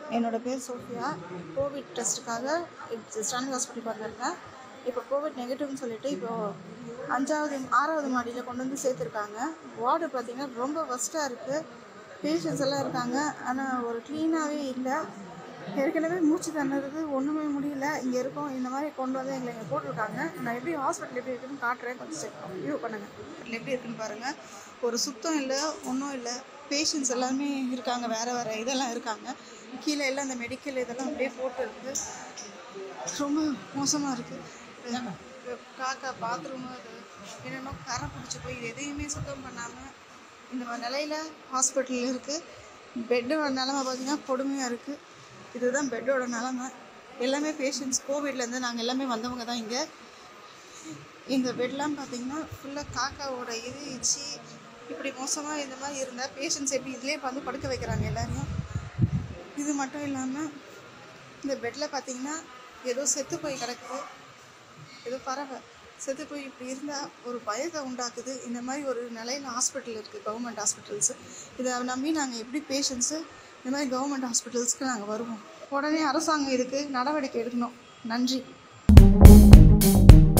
என்னோட பேர் Sofia Covid டெஸ்ட்டுக்காக Stanley ஹாஸ்பிட்டலுக்கு வந்திருக்கேன் இப்போ கோவிட் நெகட்டிவ்னு சொல்லிட்டு இப்போ அஞ்சாவது ஆறாவது மாடியில் கொண்டு வந்து சேர்த்துருக்காங்க வார்டு பார்த்திங்கன்னா ரொம்ப ஒஸ்ட்டாக இருக்குது பேஷண்ட்ஸ் எல்லாம் இருக்காங்க ஆனால் ஒரு க்ளீனாகவே இல்லை ஏற்கனவே மூச்சு தண்ணுறது ஒன்றுமே முடியல இங்கே இருக்கோம் இந்த மாதிரி கொண்டு வந்து எங்களை இங்கே போட்டிருக்காங்க நான் எப்படி ஹாஸ்பிட்டல் எப்படி இருக்குன்னு காட்டுறேன் கொஞ்சம் செக் வியூ பண்ணுங்கள் ஹாஸ்பிட்டல் எப்படி இருக்குன்னு பாருங்கள் ஒரு சுத்தம் இல்லை ஒன்றும் இல்லை பேஷண்ட்ஸ் எல்லாமே இருக்காங்க வேறு வேறு இதெல்லாம் இருக்காங்க கீழே எல்லாம் இந்த மெடிக்கல் இதெல்லாம் அப்படியே போட்டு இருக்கு ரொம்ப மோசமாக இருக்குது காக்கா பாத்ரூமு அது என்னென்னோ கரை பிடிச்சி போய் இது எதையுமே சுத்தம் பண்ணாமல் இந்த மாதிரி நிலையில் ஹாஸ்பிட்டல் இருக்குது பெட்டோட நிலமை பார்த்தீங்கன்னா கொடுமையாக இருக்குது இதுதான் பெட்டோட நிலமை எல்லாமே பேஷண்ட்ஸ் கோவிட்லேருந்து நாங்கள் எல்லாமே வந்தவங்க தான் இங்கே இந்த பெட்லாம் பார்த்தீங்கன்னா ஃபுல்லாக காக்காவோட இது இச்சு இப்படி மோசமாக இந்த மாதிரி இருந்தால் பேஷண்ட்ஸ் எப்படி இதுலேயே வந்து படுக்க வைக்கிறாங்க எல்லாரையும் இது மட்டும் இல்லாமல் இந்த பெட்டில் பார்த்தீங்கன்னா ஏதோ செத்து போய் கிடக்குது ஏதோ பறவை செத்து போய் இப்படி இருந்தால் ஒரு பயத்தை உண்டாக்குது இந்த மாதிரி ஒரு நிலையில் ஹாஸ்பிட்டல் இருக்குது கவர்மெண்ட் ஹாஸ்பிட்டல்ஸு இதை நம்பி நாங்கள் எப்படி பேஷண்ட்ஸு இந்த மாதிரி கவர்மெண்ட் ஹாஸ்பிட்டல்ஸ்க்கு நாங்கள் வருவோம் உடனே அரசாங்கம் இதுக்கு நடவடிக்கை எடுக்கணும் நன்றி